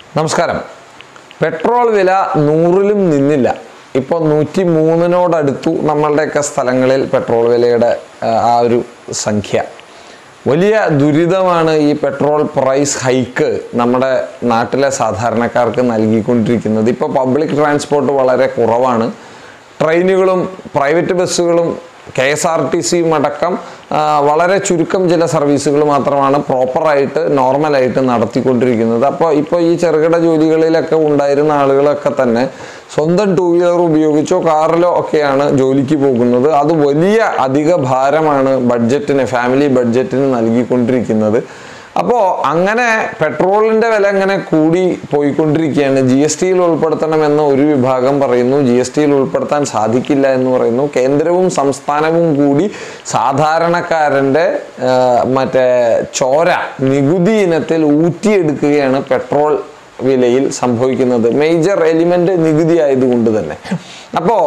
നമസ്കാരം പെട്രോൾ വില നൂറിലും നിന്നില്ല ഇപ്പോൾ നൂറ്റി മൂന്നിനോടടുത്തു നമ്മളുടെയൊക്കെ സ്ഥലങ്ങളിൽ പെട്രോൾ വിലയുടെ ആ, ആ ഒരു സംഖ്യ വലിയ ദുരിതമാണ് ഈ പെട്രോൾ പ്രൈസ് ഹൈക്ക് നമ്മുടെ നാട്ടിലെ സാധാരണക്കാർക്ക് നൽകിക്കൊണ്ടിരിക്കുന്നത് ഇപ്പോൾ പബ്ലിക് ട്രാൻസ്പോർട്ട് വളരെ കുറവാണ് ട്രെയിനുകളും പ്രൈവറ്റ് ബസ്സുകളും കെ എസ് ആർ ടി സിയും അടക്കം ആ, വളരെ ചുരുക്കം ചില സർവീസുകൾ മാത്രമാണ് പ്രോപ്പറായിട്ട് നോർമലായിട്ട് നടത്തിക്കൊണ്ടിരിക്കുന്നത് അപ്പോൾ ഇപ്പോൾ ഈ ചെറുകിട ജോലികളിലൊക്കെ ഉണ്ടായിരുന്ന ആളുകളൊക്കെ തന്നെ സ്വന്തം ടൂ വീലർ ഉപയോഗിച്ചോ കാറിലോ ഒക്കെയാണ് ജോലിക്ക് പോകുന്നത് അത് വലിയ അധിക ഭാരമാണ് ബഡ്ജറ്റിന് ഫാമിലി ബഡ്ജറ്റിന് നൽകിക്കൊണ്ടിരിക്കുന്നത് അപ്പോൾ അങ്ങനെ പെട്രോളിന്റെ വില അങ്ങനെ കൂടി പോയിക്കൊണ്ടിരിക്കുകയാണ് ജി എസ് ടിയിൽ ഉൾപ്പെടുത്തണമെന്ന് ഒരു വിഭാഗം പറയുന്നു ജി എസ് ടിയിൽ ഉൾപ്പെടുത്താൻ സാധിക്കില്ല എന്ന് പറയുന്നു കേന്ദ്രവും സംസ്ഥാനവും കൂടി സാധാരണക്കാരൻ്റെ ആ, മറ്റേ ചോര നികുതി ഇനത്തിൽ ഊറ്റിയെടുക്കുകയാണ് പെട്രോൾ വിലയിൽ സംഭവിക്കുന്നത് മേജർ എലിമെന്റ് നികുതി ആയതുകൊണ്ട് തന്നെ അപ്പോൾ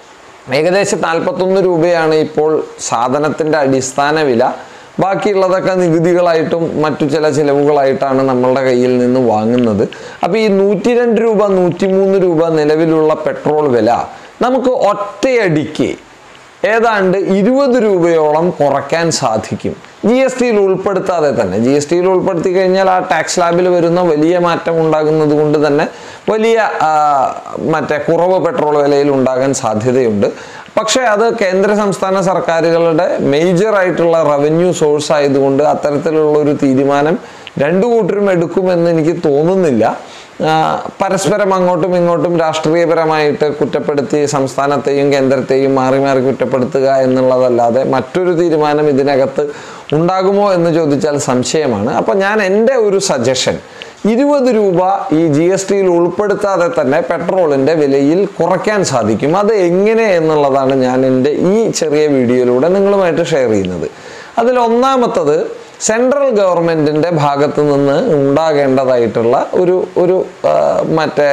ഏകദേശം നാൽപ്പത്തൊന്ന് രൂപയാണ് ഇപ്പോൾ സാധനത്തിൻ്റെ അടിസ്ഥാന വില ബാക്കിയുള്ളതൊക്കെ നികുതികളായിട്ടും മറ്റു ചില ചിലവുകളായിട്ടാണ് നമ്മളുടെ കയ്യിൽ നിന്ന് വാങ്ങുന്നത് അപ്പോൾ ഈ നൂറ്റി രണ്ട് രൂപ നൂറ്റിമൂന്ന് രൂപ നിലവിലുള്ള പെട്രോൾ വില നമുക്ക് ഒറ്റയടിക്ക് ഏതാണ്ട് ഇരുപത് രൂപയോളം കുറയ്ക്കാൻ സാധിക്കും ജി എസ് ടിയിൽ ഉൾപ്പെടുത്താതെ തന്നെ ജി എസ് ടിയിൽ ഉൾപ്പെടുത്തി കഴിഞ്ഞാൽ ആ ടാക്സ് ലാബിൽ വരുന്ന വലിയ മാറ്റം ഉണ്ടാകുന്നത് കൊണ്ട് തന്നെ വലിയ ആ, മറ്റേ കുറവ് പെട്രോൾ വിലയിൽ ഉണ്ടാകാൻ സാധ്യതയുണ്ട് പക്ഷേ അത് കേന്ദ്ര സംസ്ഥാന സർക്കാരുകളുടെ മേജർ ആയിട്ടുള്ള റവന്യൂ സോഴ്സ് ആയതുകൊണ്ട് അത്തരത്തിലുള്ള ഒരു തീരുമാനം രണ്ടു കൂട്ടരും എടുക്കുമെന്ന് എനിക്ക് തോന്നുന്നില്ല ആ, പരസ്പരം അങ്ങോട്ടും ഇങ്ങോട്ടും രാഷ്ട്രീയപരമായിട്ട് കുറ്റപ്പെടുത്തി സംസ്ഥാനത്തെയും കേന്ദ്രത്തെയും മാറി മാറി കുറ്റപ്പെടുത്തുക എന്നുള്ളതല്ലാതെ മറ്റൊരു തീരുമാനം ഇതിനകത്ത് ഉണ്ടാകുമോ എന്ന് ചോദിച്ചാൽ സംശയമാണ് അപ്പോൾ ഞാൻ എൻ്റെ ഒരു സജഷൻ ഇരുപത് രൂപ ഈ ജി എസ് ടിയിൽ ഉൾപ്പെടുത്താതെ തന്നെ പെട്രോളിൻ്റെ വിലയിൽ കുറയ്ക്കാൻ സാധിക്കും അത് എങ്ങനെ എന്നുള്ളതാണ് ഞാൻ എൻ്റെ ഈ ചെറിയ വീഡിയോയിലൂടെ നിങ്ങളുമായിട്ട് ഷെയർ ചെയ്യുന്നത് അതിൽ ഒന്നാമത്തത് സെൻട്രൽ ഗവൺമെൻറ്റിൻ്റെ ഭാഗത്ത് നിന്ന് ഉണ്ടാകേണ്ടതായിട്ടുള്ള ഒരു ഒരു ആ, മറ്റേ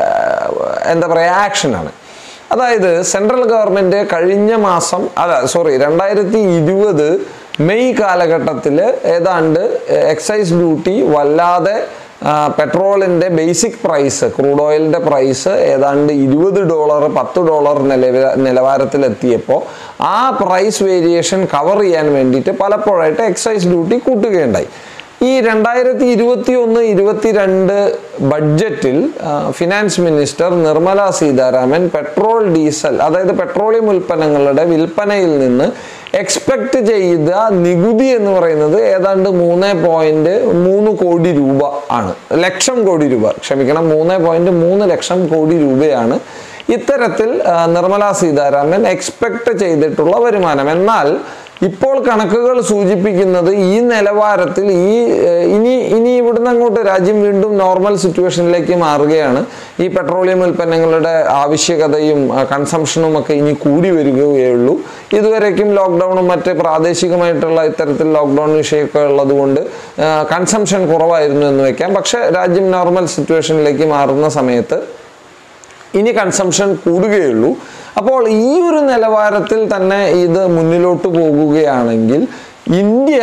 എന്താ പറയുക ആക്ഷനാണ് അതായത് സെൻട്രൽ ഗവൺമെൻറ് കഴിഞ്ഞ മാസം അല്ല സോറി രണ്ടായിരത്തി ഇരുപത് മെയ് കാലഘട്ടത്തിൽ ഏതാണ്ട് എക്സൈസ് ഡ്യൂട്ടി വല്ലാതെ പെട്രോളിൻ്റെ ബേസിക് പ്രൈസ് ക്രൂഡ് ഓയിലിൻ്റെ പ്രൈസ് ഏതാണ്ട് ഇരുപത് ഡോളർ പത്ത് ഡോളർ നിലവ നിലവാരത്തിലെത്തിയപ്പോൾ ആ പ്രൈസ് വേരിയേഷൻ കവർ ചെയ്യാൻ വേണ്ടിയിട്ട് പലപ്പോഴായിട്ട് എക്സൈസ് ഡ്യൂട്ടി കൂട്ടുകയുണ്ടായി ഈ രണ്ടായിരത്തി ഇരുപത്തി ഒന്ന് ഇരുപത്തിരണ്ട് ബഡ്ജറ്റിൽ ആ, finance minister Nirmala Sitharaman petrol diesel അതായത് പെട്രോളിയം ഉൽപ്പന്നങ്ങളുടെ വിൽപ്പനയിൽ നിന്ന് എക്സ്പെക്ട് ചെയ്ത നികുതി എന്ന് പറയുന്നത് ഏതാണ്ട് മൂന്ന് പോയിന്റ് മൂന്ന് കോടി രൂപ ആണ് ലക്ഷം കോടി രൂപ ക്ഷമിക്കണം മൂന്ന് പോയിന്റ് മൂന്ന് ലക്ഷം കോടി രൂപയാണ് ഇത്തരത്തിൽ ആ, നിർമ്മല സീതാരാമൻ എക്സ്പെക്ട് ചെയ്തിട്ടുള്ള വരുമാനം എന്നാൽ ഇപ്പോൾ കണക്കുകൾ സൂചിപ്പിക്കുന്നത് ഈ നിലവാരത്തിൽ ഈ ഏഹ്, ഇനി ഇനി ഇവിടുന്ന് അങ്ങോട്ട് രാജ്യം വീണ്ടും നോർമൽ സിറ്റുവേഷനിലേക്ക് മാറുകയാണ് ഈ പെട്രോളിയം ഉൽപ്പന്നങ്ങളുടെ ആവശ്യകതയും ആ, കൺസംഷനും ഒക്കെ ഇനി കൂടി വരികയുള്ളൂ ഇതുവരേക്കും ലോക്ക്ഡൗണും മറ്റ് പ്രാദേശികമായിട്ടുള്ള ഇത്തരത്തിൽ ലോക്ക്ഡൗൺ വിഷയമൊക്കെ ഉള്ളതുകൊണ്ട് കൺസംഷൻ കുറവായിരുന്നു എന്ന് വെക്കാം പക്ഷേ രാജ്യം നോർമൽ സിറ്റുവേഷനിലേക്ക് മാറുന്ന സമയത്ത് ഇനി കൺസംഷൻ കൂടുകയുള്ളൂ അപ്പോൾ ഈ ഒരു നിലവാരത്തിൽ തന്നെ ഇത് മുന്നിലോട്ട് പോകുകയാണെങ്കിൽ ഇന്ത്യ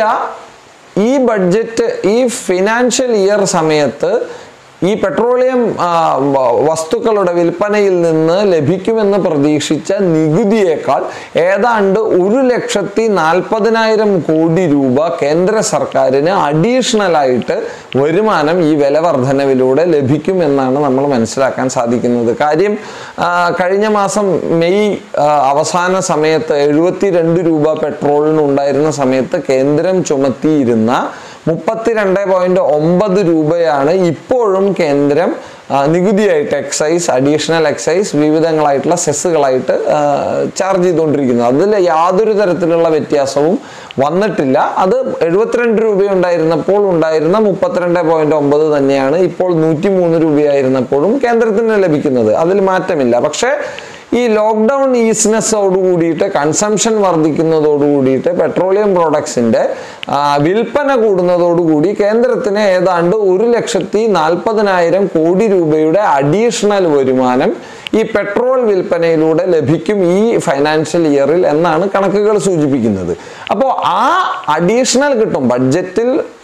ഈ ബഡ്ജറ്റ് ഈ ഫിനാൻഷ്യൽ ഇയർ സമയത്ത് ഈ പെട്രോളിയം ആ, വ- വസ്തുക്കളുടെ വിൽപ്പനയിൽ നിന്ന് ലഭിക്കുമെന്ന് പ്രതീക്ഷിച്ച നികുതിയേക്കാൾ ഏതാണ്ട് ഒരു ലക്ഷത്തി നാൽപ്പതിനായിരം കോടി രൂപ കേന്ദ്ര സർക്കാരിന് അഡീഷണൽ ആയിട്ട് വരുമാനം ഈ വില വർധനവിലൂടെ ലഭിക്കുമെന്നാണ് നമ്മൾ മനസ്സിലാക്കാൻ സാധിക്കുന്നത് കാര്യം ആ, കഴിഞ്ഞ മാസം മെയ് ആ, അവസാന സമയത്ത് എഴുപത്തി രണ്ട് രൂപ പെട്രോളിന് ഉണ്ടായിരുന്ന സമയത്ത് കേന്ദ്രം ചുമത്തിയിരുന്ന മുപ്പത്തിരണ്ട് പോയിന്റ് ഒമ്പത് രൂപയാണ് ഇപ്പോഴും കേന്ദ്രം ആ, നികുതിയായിട്ട് എക്സൈസ് അഡീഷണൽ എക്സൈസ് വിവിധങ്ങളായിട്ടുള്ള സെസ്സുകളായിട്ട് ചാർജ് ചെയ്തുകൊണ്ടിരിക്കുന്നത് അതിൽ യാതൊരു തരത്തിലുള്ള വ്യത്യാസവും വന്നിട്ടില്ല അത് എഴുപത്തിരണ്ട് രൂപയുണ്ടായിരുന്നപ്പോൾ ഉണ്ടായിരുന്ന മുപ്പത്തിരണ്ട് പോയിന്റ് ഒമ്പത് തന്നെയാണ് ഇപ്പോൾ നൂറ്റി മൂന്ന് രൂപയായിരുന്നപ്പോഴും കേന്ദ്രത്തിന് ലഭിക്കുന്നത് അതിൽ മാറ്റമില്ല പക്ഷേ ഈ ലോക്ക്ഡൗൺ ഈസിനെസ്സോട് കൂടിയിട്ട് കൺസംഷൻ വർദ്ധിക്കുന്നതോട് കൂടിയിട്ട് പെട്രോളിയം പ്രോഡക്ട്സിന്റെ ആ, വിൽപ്പന കൂടുന്നതോടുകൂടി കേന്ദ്രത്തിന് ഏതാണ്ട് ഒരു ലക്ഷത്തി നാൽപ്പതിനായിരം കോടി രൂപയുടെ അഡീഷണൽ വരുമാനം ഈ പെട്രോൾ വിൽപ്പനയിലൂടെ ലഭിക്കും ഈ ഫൈനാൻഷ്യൽ ഇയറിൽ എന്നാണ് കണക്കുകൾ സൂചിപ്പിക്കുന്നത് അപ്പോൾ ആ അഡീഷണൽ കിട്ടും ബഡ്ജറ്റിൽ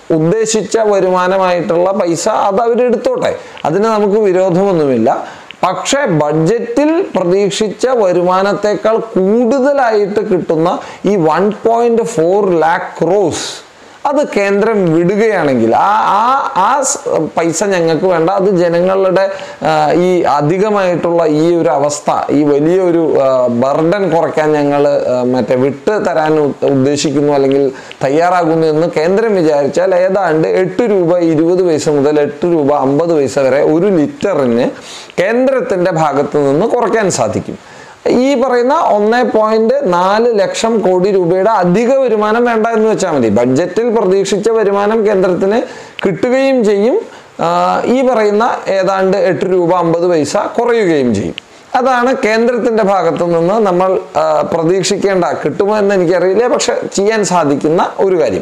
ഉദ്ദേശിച്ച വരുമാനമായിട്ടുള്ള പൈസ അത് അവരെടുത്തോട്ടെ അതിന് നമുക്ക് വിരോധമൊന്നുമില്ല പക്ഷേ ബഡ്ജറ്റിൽ പ്രതീക്ഷിച്ച വരുമാനത്തെക്കാൾ കൂടുതലായിട്ട് കിട്ടുന്ന ഈ one point four lakh crores അത് കേന്ദ്രം വിടുകയാണെങ്കിൽ ആ ആ ആ സ് പൈസ ഞങ്ങൾക്ക് വേണ്ട അത് ജനങ്ങളുടെ ആ, ഈ അധികമായിട്ടുള്ള ഈ ഒരു അവസ്ഥ ഈ വലിയൊരു ബർഡൻ കുറയ്ക്കാൻ ഞങ്ങൾ മറ്റേ വിട്ട് തരാൻ ഉ- ഉദ്ദേശിക്കുന്നു അല്ലെങ്കിൽ തയ്യാറാകുന്നു എന്ന് കേന്ദ്രം വിചാരിച്ചാൽ ഏതാണ്ട് എട്ട് രൂപ ഇരുപത് പൈസ മുതൽ എട്ട് രൂപ അമ്പത് പൈസ വരെ ഒരു ലിറ്ററിന് കേന്ദ്രത്തിന്റെ ഭാഗത്ത് നിന്ന് കുറയ്ക്കാൻ സാധിക്കും ഈ പറയുന്ന ഒന്ന് പോയിന്റ് നാല് ലക്ഷം കോടി രൂപയുടെ അധിക വരുമാനം വേണ്ട എന്ന് വെച്ചാൽ മതി ബഡ്ജറ്റിൽ പ്രതീക്ഷിച്ച വരുമാനം കേന്ദ്രത്തിന് കിട്ടുകയും ചെയ്യും ആ, ഈ പറയുന്ന ഏതാണ്ട് എട്ട് രൂപ അമ്പത് പൈസ കുറയുകയും ചെയ്യും അതാണ് കേന്ദ്രത്തിന്റെ ഭാഗത്തു നിന്ന് നമ്മൾ ആ, പ്രതീക്ഷിക്കേണ്ട കിട്ടുമോ എന്ന് എനിക്കറിയില്ല പക്ഷെ ചെയ്യാൻ സാധിക്കുന്ന ഒരു കാര്യം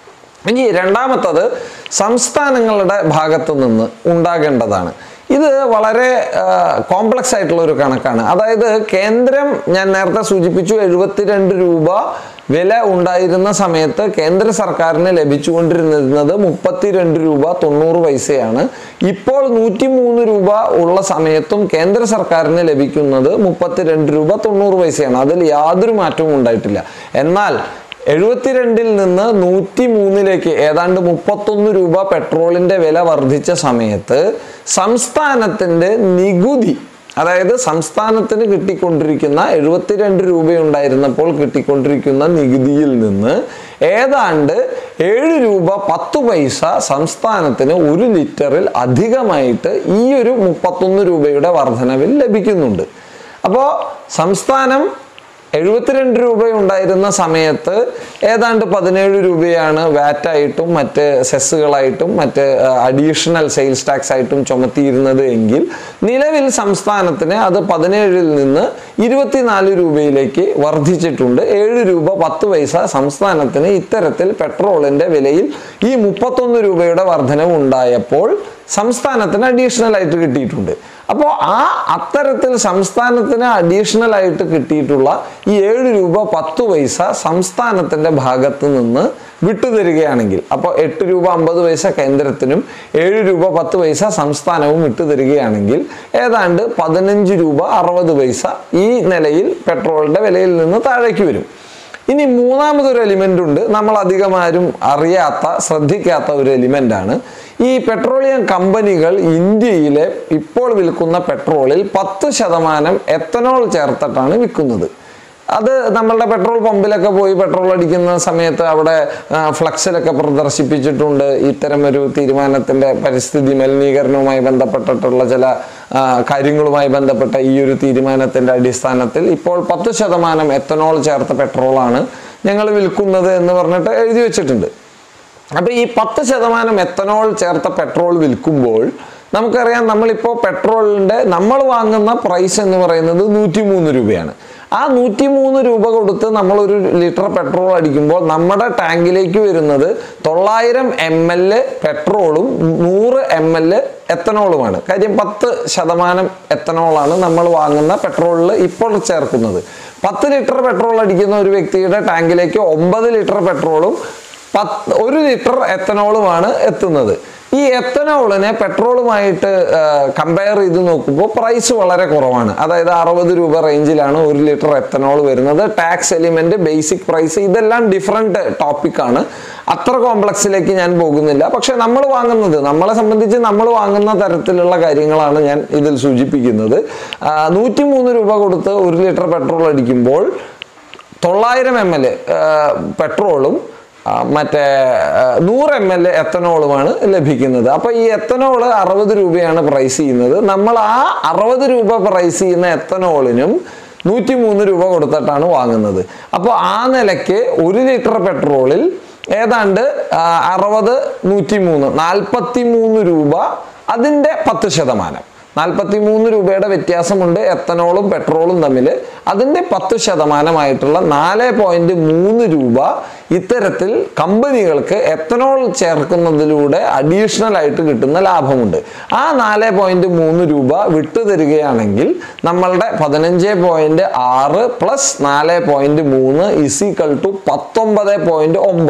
ഇനി രണ്ടാമത്തത് സംസ്ഥാനങ്ങളുടെ ഭാഗത്തു നിന്ന് ഉണ്ടാകേണ്ടതാണ് ഇത് വളരെ കോംപ്ലക്സ് ആയിട്ടുള്ള ഒരു കണക്കാണ് അതായത് കേന്ദ്രം ഞാൻ നേരത്തെ സൂചിപ്പിച്ചു എഴുപത്തിരണ്ട് രൂപ വില ഉണ്ടായിരുന്ന സമയത്ത് കേന്ദ്ര സർക്കാരിന് ലഭിച്ചുകൊണ്ടിരുന്നത് മുപ്പത്തിരണ്ട് രൂപ തൊണ്ണൂറ് പൈസയാണ് ഇപ്പോൾ നൂറ്റി മൂന്ന് രൂപ ഉള്ള സമയത്തും കേന്ദ്ര സർക്കാരിന് ലഭിക്കുന്നത് മുപ്പത്തിരണ്ട് രൂപ തൊണ്ണൂറ് പൈസയാണ് അതിൽ യാതൊരു മാറ്റവും ഉണ്ടായിട്ടില്ല എന്നാൽ എഴുപത്തിരണ്ടിൽ നിന്ന് നൂറ്റി മൂന്നിലേക്ക് ഏതാണ്ട് മുപ്പത്തൊന്ന് രൂപ പെട്രോളിന്റെ വില വർദ്ധിച്ച സമയത്ത് സംസ്ഥാനത്തിന്റെ നികുതി അതായത് സംസ്ഥാനത്തിന് കിട്ടിക്കൊണ്ടിരിക്കുന്ന എഴുപത്തിരണ്ട് രൂപയുണ്ടായിരുന്നപ്പോൾ കിട്ടിക്കൊണ്ടിരിക്കുന്ന നികുതിയിൽ നിന്ന് ഏതാണ്ട് ഏഴ് രൂപ പത്ത് പൈസ സംസ്ഥാനത്തിന് ഒരു ലിറ്ററിൽ അധികമായിട്ട് ഈ ഒരു മുപ്പത്തൊന്ന് രൂപയുടെ വർധനവിൽ ലഭിക്കുന്നുണ്ട് അപ്പോൾ സംസ്ഥാനം എഴുപത്തിരണ്ട് രൂപ ഉണ്ടായിരുന്ന സമയത്ത് ഏതാണ്ട് പതിനേഴ് രൂപയാണ് വാറ്റായിട്ടും മറ്റ് സെസ്സുകളായിട്ടും മറ്റ് അഡീഷണൽ സെയിൽസ് ടാക്സ് ആയിട്ടും ചുമത്തിയിരുന്നത് എങ്കിൽ നിലവിൽ സംസ്ഥാനത്തിന് അത് പതിനേഴിൽ നിന്ന് ഇരുപത്തിനാല് രൂപയിലേക്ക് വർദ്ധിച്ചിട്ടുണ്ട് ഏഴ് രൂപ പത്ത് പൈസ സംസ്ഥാനത്തിന് ഇത്തരത്തിൽ പെട്രോളിന്റെ വിലയിൽ ഈ മുപ്പത്തൊന്ന് രൂപയുടെ വർധനവ് ഉണ്ടായപ്പോൾ സംസ്ഥാനത്തിന് അഡീഷണൽ ആയിട്ട് കിട്ടിയിട്ടുണ്ട് അപ്പോൾ ആ അത്തരത്തിൽ സംസ്ഥാനത്തിന് അഡീഷണൽ ആയിട്ട് കിട്ടിയിട്ടുള്ള ഈ ഏഴ് രൂപ പത്ത് പൈസ സംസ്ഥാനത്തിന്റെ ഭാഗത്ത് നിന്ന് വിട്ടുതരികയാണെങ്കിൽ അപ്പോൾ എട്ട് രൂപ അമ്പത് പൈസ കേന്ദ്രത്തിനും ഏഴ് രൂപ പത്ത് പൈസ സംസ്ഥാനവും വിട്ടുതരികയാണെങ്കിൽ ഏതാണ്ട് പതിനഞ്ച് രൂപ അറുപത് പൈസ ഈ നിലയിൽ പെട്രോളിന്റെ വിലയിൽ നിന്ന് താഴേക്ക് വരും ഇനി മൂന്നാമതൊരു എലിമെന്റ് ഉണ്ട് നമ്മൾ അധികം ആരും അറിയാത്ത ശ്രദ്ധിക്കാത്ത ഒരു എലിമെന്റ് ആണ് ഈ പെട്രോളിയം കമ്പനികൾ ഇന്ത്യയിലെ ഇപ്പോൾ വിൽക്കുന്ന പെട്രോളിൽ പത്ത് ശതമാനം എത്തനോൾ ചേർത്തിട്ടാണ് വിൽക്കുന്നത് അത് നമ്മളുടെ പെട്രോൾ പമ്പിലൊക്കെ പോയി പെട്രോൾ അടിക്കുന്ന സമയത്ത് അവിടെ ആ, ഫ്ലക്സിലൊക്കെ പ്രദർശിപ്പിച്ചിട്ടുണ്ട് ഇത്തരം ഒരു തീരുമാനത്തിന്റെ പരിസ്ഥിതി മലിനീകരണവുമായി ബന്ധപ്പെട്ടിട്ടുള്ള ചില ആ, കാര്യങ്ങളുമായി ബന്ധപ്പെട്ട ഈ ഒരു തീരുമാനത്തിന്റെ അടിസ്ഥാനത്തിൽ ഇപ്പോൾ പത്ത് ശതമാനം എത്തനോൾ ചേർത്ത പെട്രോളാണ് ഞങ്ങൾ വിൽക്കുന്നത് എന്ന് പറഞ്ഞിട്ട് എഴുതി വെച്ചിട്ടുണ്ട് അപ്പൊ ഈ പത്ത് ശതമാനം എത്തനോൾ ചേർത്ത പെട്രോൾ വിൽക്കുമ്പോൾ നമുക്കറിയാം നമ്മളിപ്പോൾ പെട്രോളിന്റെ നമ്മൾ വാങ്ങുന്ന പ്രൈസ് എന്ന് പറയുന്നത് നൂറ്റി മൂന്ന് രൂപയാണ് ആ നൂറ്റി മൂന്ന് രൂപ കൊടുത്ത് നമ്മൾ ഒരു ലിറ്റർ പെട്രോൾ അടിക്കുമ്പോൾ നമ്മുടെ ടാങ്കിലേക്ക് വരുന്നത് തൊള്ളായിരം എം എൽ പെട്രോളും നൂറ് എം എൽ എത്തനോളുമാണ് കാര്യം പത്ത് ശതമാനം എത്തനോളാണ് നമ്മൾ വാങ്ങുന്ന പെട്രോളിൽ ഇപ്പോൾ ചേർക്കുന്നത് പത്ത് ലിറ്റർ പെട്രോൾ അടിക്കുന്ന ഒരു വ്യക്തിയുടെ ടാങ്കിലേക്ക് ഒമ്പത് ലിറ്റർ പെട്രോളും പത്ത് ഒരു ലിറ്റർ എത്തനോളുമാണ് എത്തുന്നത് ഈ എത്തനോളിനെ പെട്രോളുമായിട്ട് കമ്പയർ ചെയ്ത് നോക്കുമ്പോൾ പ്രൈസ് വളരെ കുറവാണ് അതായത് അറുപത് രൂപ റേഞ്ചിലാണ് ഒരു ലിറ്റർ എത്തനോൾ വരുന്നത് ടാക്സ് എലിമെന്റ് ബേസിക് പ്രൈസ് ഇതെല്ലാം ഡിഫറെന്റ് ടോപ്പിക്കാണ് അത്ര കോംപ്ലക്സിലേക്ക് ഞാൻ പോകുന്നില്ല പക്ഷെ നമ്മൾ വാങ്ങുന്നത് നമ്മളെ സംബന്ധിച്ച് നമ്മൾ വാങ്ങുന്ന തരത്തിലുള്ള കാര്യങ്ങളാണ് ഞാൻ ഇതിൽ സൂചിപ്പിക്കുന്നത് നൂറ്റി മൂന്ന് രൂപ കൊടുത്ത് ഒരു ലിറ്റർ പെട്രോൾ അടിക്കുമ്പോൾ തൊള്ളായിരം എം എൽ പെട്രോളും ആ, മറ്റേ ആ, നൂറ് എം എൽ എത്തനോളുമാണ് ലഭിക്കുന്നത് അപ്പൊ ഈ എത്തനോള് അറുപത് രൂപയാണ് പ്രൈസ് ചെയ്യുന്നത് നമ്മൾ ആ അറുപത് രൂപ പ്രൈസ് ചെയ്യുന്ന എത്തനോളിനും നൂറ്റി മൂന്ന് രൂപ കൊടുത്തിട്ടാണ് വാങ്ങുന്നത് അപ്പോൾ ആ നിലയ്ക്ക് ഒരു ലിറ്റർ പെട്രോളിൽ ഏതാണ്ട് ആ, അറുപത് നൂറ്റി മൂന്ന് നാൽപ്പത്തി മൂന്ന് രൂപ അതിൻ്റെ പത്ത് ശതമാനം നാൽപ്പത്തി മൂന്ന് രൂപയുടെ വ്യത്യാസമുണ്ട് എത്തനോളും പെട്രോളും തമ്മിൽ അതിൻ്റെ പത്ത് ശതമാനമായിട്ടുള്ള നാല് പോയിന്റ് മൂന്ന് രൂപ ഇത്തരത്തിൽ കമ്പനികൾക്ക് എത്തനോൾ ചേർക്കുന്നതിലൂടെ അഡീഷണൽ ആയിട്ട് കിട്ടുന്ന ലാഭമുണ്ട് ആ നാല് പോയിന്റ് മൂന്ന് രൂപ വിട്ടുതരികയാണെങ്കിൽ നമ്മളുടെ പതിനഞ്ച് പോയിന്റ് ആറ് പ്ലസ് നാല് പോയിന്റ് മൂന്ന് ഇസിക്കൽ ടു പത്തൊമ്പത് പോയിന്റ് ഒമ്പത്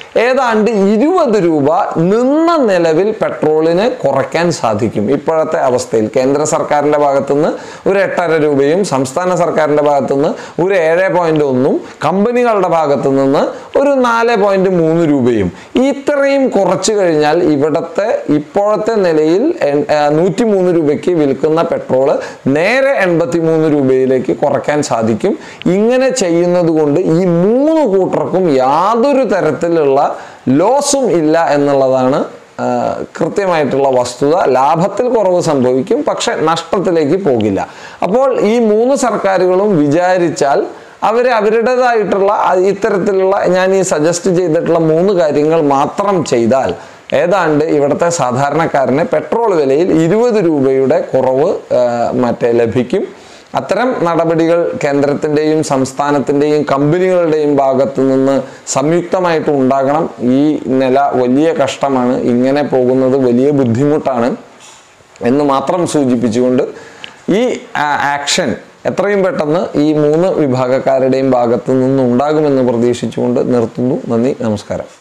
ഏതാണ്ട് ഇരുപത് രൂപ നിന്ന നിലവിൽ പെട്രോളിന് കുറയ്ക്കാൻ സാധിക്കും ഇപ്പോഴത്തെ അവസ്ഥയിൽ കേന്ദ്ര സർക്കാരിൻ്റെ ഭാഗത്തുനിന്ന് ഒരു എട്ടര രൂപയും സംസ്ഥാന സർക്കാരിൻ്റെ ഭാഗത്തുനിന്ന് ഒരു ഏഴ് പോയിന്റ് ഒന്നും കമ്പനികളുടെ ഭാഗത്തു നിന്ന് ഒരു നാല് പോയിന്റ് മൂന്ന് രൂപയും ഇത്രയും കുറച്ചു കഴിഞ്ഞാൽ ഇവിടുത്തെ ഇപ്പോഴത്തെ നിലയിൽ നൂറ്റി മൂന്ന് രൂപയ്ക്ക് വിൽക്കുന്ന പെട്രോള് നേരെ എൺപത്തി മൂന്ന് രൂപയിലേക്ക് കുറയ്ക്കാൻ സാധിക്കും ഇങ്ങനെ ചെയ്യുന്നത് കൊണ്ട് ഈ മൂന്ന് കൂട്ടർക്കും യാതൊരു തരത്തിലുള്ള ലോസും ഇല്ല എന്നുള്ളതാണ് ആ, കൃത്യമായിട്ടുള്ള വസ്തുത ലാഭത്തിൽ കുറവ് സംഭവിക്കും പക്ഷെ നഷ്ടത്തിലേക്ക് പോകില്ല അപ്പോൾ ഈ മൂന്ന് സർക്കാരുകളും വിചാരിച്ചാൽ അവർ അവരുടേതായിട്ടുള്ള അ- ഇത്തരത്തിലുള്ള ഞാൻ ഈ സജസ്റ്റ് ചെയ്തിട്ടുള്ള മൂന്ന് കാര്യങ്ങൾ മാത്രം ചെയ്താൽ ഏതാണ്ട് ഇവിടുത്തെ സാധാരണക്കാരന് പെട്രോൾ വിലയിൽ ഇരുപത് രൂപയുടെ കുറവ് ആ, മറ്റേ ലഭിക്കും അത്തരം നടപടികൾ കേന്ദ്രത്തിൻ്റെയും സംസ്ഥാനത്തിൻ്റെയും കമ്പനികളുടെയും ഭാഗത്തു നിന്ന് സംയുക്തമായിട്ട് ഉണ്ടാകണം ഈ നില വലിയ കഷ്ടമാണ് ഇങ്ങനെ പോകുന്നത് വലിയ ബുദ്ധിമുട്ടാണ് എന്ന് മാത്രം സൂചിപ്പിച്ചുകൊണ്ട് ഈ ആക്ഷൻ എത്രയും പെട്ടെന്ന് ഈ മൂന്ന് വിഭാഗക്കാരുടെയും ഭാഗത്തു നിന്നുണ്ടാകുമെന്ന് പ്രതീക്ഷിച്ചുകൊണ്ട് നിർത്തുന്നു നന്ദി നമസ്കാരം